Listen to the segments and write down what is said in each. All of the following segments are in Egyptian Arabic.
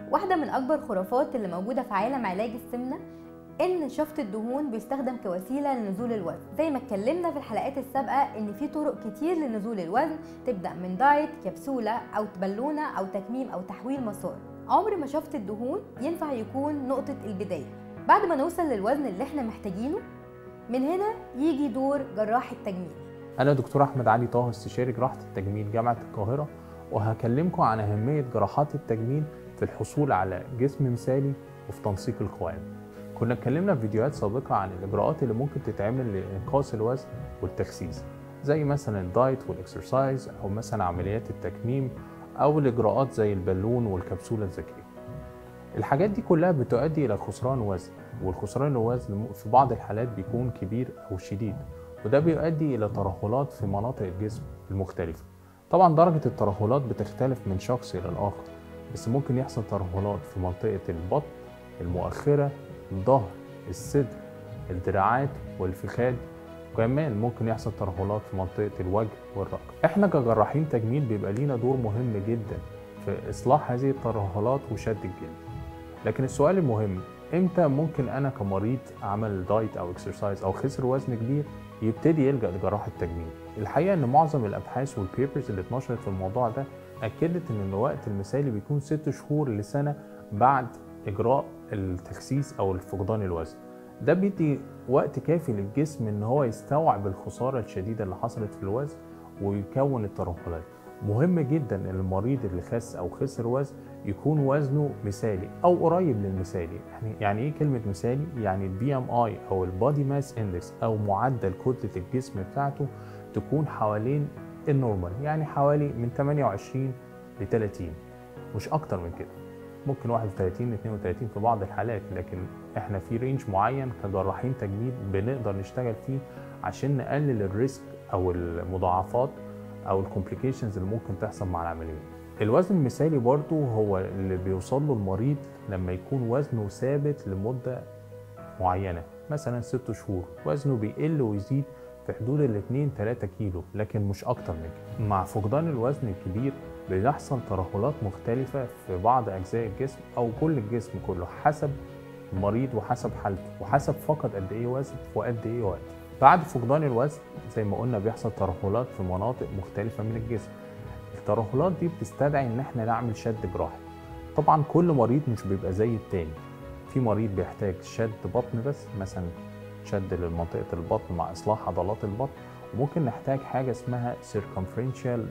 واحدة من أكبر الخرافات اللي موجودة في عالم علاج السمنة إن شفط الدهون بيستخدم كوسيلة لنزول الوزن زي ما اتكلمنا في الحلقات السابقة إن في طرق كتير لنزول الوزن تبدأ من دايت كبسولة أو بالونة أو تكميم أو تحويل مسار عمر ما شفط الدهون ينفع يكون نقطة البداية بعد ما نوصل للوزن اللي احنا محتاجينه من هنا يجي دور جراح التجميل أنا دكتور أحمد علي طه استشاري جراحة التجميل جامعة القاهرة وهكلمكم عن أهمية جراحات التجميل في الحصول على جسم مثالي وفي تنسيق القوام. كنا اتكلمنا في فيديوهات سابقة عن الإجراءات اللي ممكن تتعمل لإنقاص الوزن والتخسيس زي مثلا الدايت والإكسرسايز أو مثلا عمليات التكميم أو الإجراءات زي البالون والكبسولة الذكية. الحاجات دي كلها بتؤدي إلى خسران وزن والخسران الوزن في بعض الحالات بيكون كبير أو شديد وده بيؤدي إلى ترهلات في مناطق الجسم المختلفة طبعا درجة الترهلات بتختلف من شخص إلى الآخر بس ممكن يحصل ترهلات في منطقة البطن المؤخرة الظهر الصدر الدراعات والفخاد وكمان ممكن يحصل ترهلات في منطقة الوجه والرقبة احنا كجراحين تجميل بيبقى لينا دور مهم جدا في إصلاح هذه الترهلات وشد الجلد لكن السؤال المهم امتى ممكن انا كمريض عمل دايت او اكسرسايز او خسر وزن كبير يبتدي يلجا لجراحه التجميل الحقيقه ان معظم الابحاث والبيبرز اللي اتنشرت في الموضوع ده اكدت ان الوقت المثالي بيكون ست شهور لسنه بعد اجراء التخسيس او فقدان الوزن ده بيدي وقت كافي للجسم ان هو يستوعب الخساره الشديده اللي حصلت في الوزن ويكون الترهلات مهم جدا ان المريض اللي خس او خسر وزن يكون وزنه مثالي او قريب للمثالي يعني يعني ايه كلمه مثالي يعني البي ام اي او البادي ماس اندكس او معدل كتله الجسم بتاعته تكون حوالين النورمال يعني حوالي من 28 ل 30 مش اكتر من كده ممكن 31 ل 32 في بعض الحالات لكن احنا في رينج معين كجراحين تجميل بنقدر نشتغل فيه عشان نقلل الريسك او المضاعفات او الكومبليكيشنز اللي ممكن تحصل مع العمليه الوزن المثالي برضو هو اللي بيوصل له المريض لما يكون وزنه ثابت لمدة معينة مثلا ست شهور وزنه بيقل ويزيد في حدود ال 2 3 كيلو لكن مش اكتر من كده مع فقدان الوزن الكبير بيحصل ترهلات مختلفة في بعض أجزاء الجسم أو كل الجسم كله حسب المريض وحسب حالته وحسب فقد قد إيه وزن وقد إيه وقت بعد فقدان الوزن زي ما قلنا بيحصل ترهلات في مناطق مختلفة من الجسم الترهلات دي بتستدعي ان احنا نعمل شد جراحي طبعا كل مريض مش بيبقى زي التاني في مريض بيحتاج شد بطن بس مثلا شد لمنطقة البطن مع إصلاح عضلات البطن وممكن نحتاج حاجة اسمها circumferential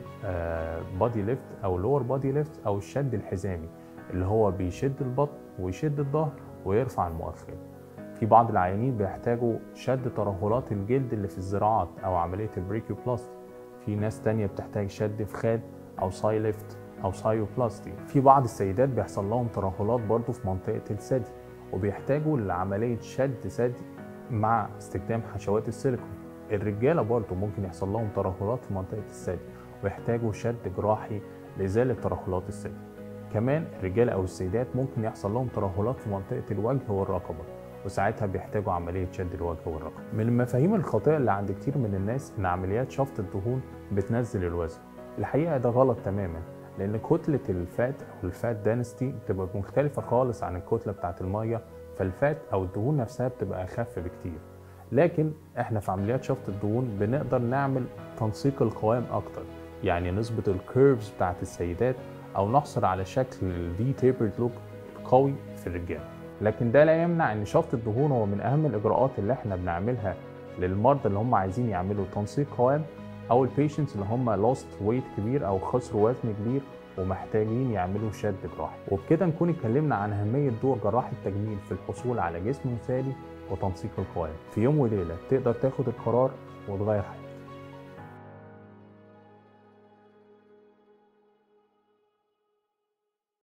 body lift أو lower body lift أو الشد الحزامي اللي هو بيشد البطن ويشد الظهر ويرفع المؤخر في بعض العيانين بيحتاجوا شد ترهلات الجلد اللي في الزراعات أو عملية البريكيوبلاستي في ناس تانية بتحتاج شد فخاد أو ساي ليفت أو سايوبلاستي في بعض السيدات بيحصل لهم ترهلات برضو في منطقة الثدي وبيحتاجوا لعملية شد ثدي مع استخدام حشوات السيليكون الرجالة برضو ممكن يحصل لهم ترهلات في منطقة الثدي ويحتاجوا شد جراحي لإزالة ترهلات الثدي كمان الرجالة أو السيدات ممكن يحصل لهم ترهلات في منطقة الوجه والرقبة وساعتها بيحتاجوا عملية شد الوجه والرقبة من المفاهيم الخاطئة اللي عند كتير من الناس إن عمليات شفط الدهون بتنزل الوزن الحقيقة ده غلط تماما لأن كتلة الفات أو الفات دانستي بتبقى مختلفة خالص عن الكتلة بتاعة المية فالفات أو الدهون نفسها بتبقى أخف بكتير لكن احنا في عمليات شفط الدهون بنقدر نعمل تنسيق القوام أكتر يعني نظبط الكيرفز بتاعة السيدات أو نحصل على شكل الفي تيبرد لوك قوي في الرجال لكن ده لا يمنع ان شفط الدهون هو من اهم الاجراءات اللي احنا بنعملها للمرضى اللي هم عايزين يعملوا تنسيق قوام او البيشنتس اللي هم لوست ويت كبير او خسروا وزن كبير ومحتاجين يعملوا شد جراحي وبكده نكون اتكلمنا عن اهميه دور جراح التجميل في الحصول على جسم مثالي وتنسيق القوام في يوم وليله تقدر تاخد القرار وتغير حياتك